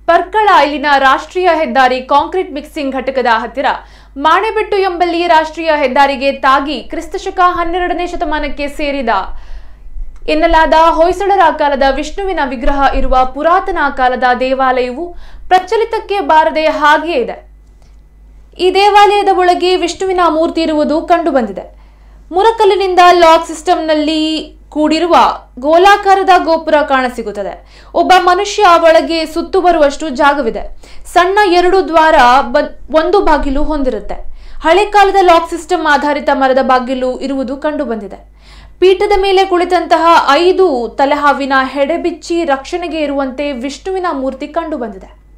ಪರ್ಕಳ ಇಲ್ಲಿನ ರಾಷ್ಟ್ರೀಯ ಹೆದ್ದಾರಿ ಕಾಂಕ್ರೀಟ್ ಮಿಕ್ಸಿಂಗ್ ಘಟಕದ ಹತ್ತಿರ ಮಾಣೆಬೆಟ್ಟು ಎಂಬಲ್ಲಿ ರಾಷ್ಟ್ರೀಯ ಹೆದ್ದಾರಿಗೆ ತಾಗಿ ಕ್ರಿಸ್ತಶಕ ಹನ್ನೆರಡನೇ ಶತಮಾನಕ್ಕೆ ಸೇರಿದ ಎನ್ನಲಾದ ಹೊಯ್ಸಳರ ಕಾಲದ ವಿಷ್ಣುವಿನ ವಿಗ್ರಹ ಇರುವ ಪುರಾತನ ಕಾಲದ ದೇವಾಲಯವು ಪ್ರಚಲಿತಕ್ಕೆ ಬಾರದೆ ಹಾಗೆಯೇ ಇದೆ ಈ ದೇವಾಲಯದ ಒಳಗೆ ವಿಷ್ಣುವಿನ ಮೂರ್ತಿ ಇರುವುದು ಕಂಡುಬಂದಿದೆ ಮುರಕಲ್ಲಿನಿಂದ ಲಾಕ್ ಸಿಸ್ಟಂನಲ್ಲಿ ಕೂಡಿರುವ ಗೋಲಾಕಾರದ ಗೋಪುರ ಕಾಣಸಿಗುತ್ತದೆ ಒಬ್ಬ ಮನುಷ್ಯ ಒಳಗೆ ಸುತ್ತು ಬರುವಷ್ಟು ಜಾಗವಿದೆ ಸಣ್ಣ ಎರಡು ದ್ವಾರ ಬ- ಒಂದು ಬಾಗಿಲು ಹೊಂದಿರುತ್ತೆ ಹಳೆ ಕಾಲದ ಲಾಕ್ ಸಿಸ್ಟಮ್ ಆಧಾರಿತ ಮರದ ಬಾಗಿಲು ಇರುವುದು ಕಂಡುಬಂದಿದೆ ಪೀಠದ ಮೇಲೆ ಕುಳಿತಂತಹ ಐದು ತಲೆಹಾವಿನ ಹೆಡೆಬಿಚ್ಚಿ ರಕ್ಷಣೆಗೆ ಇರುವಂತೆ ವಿಷ್ಣುವಿನ ಮೂರ್ತಿ ಕಂಡುಬಂದಿದೆ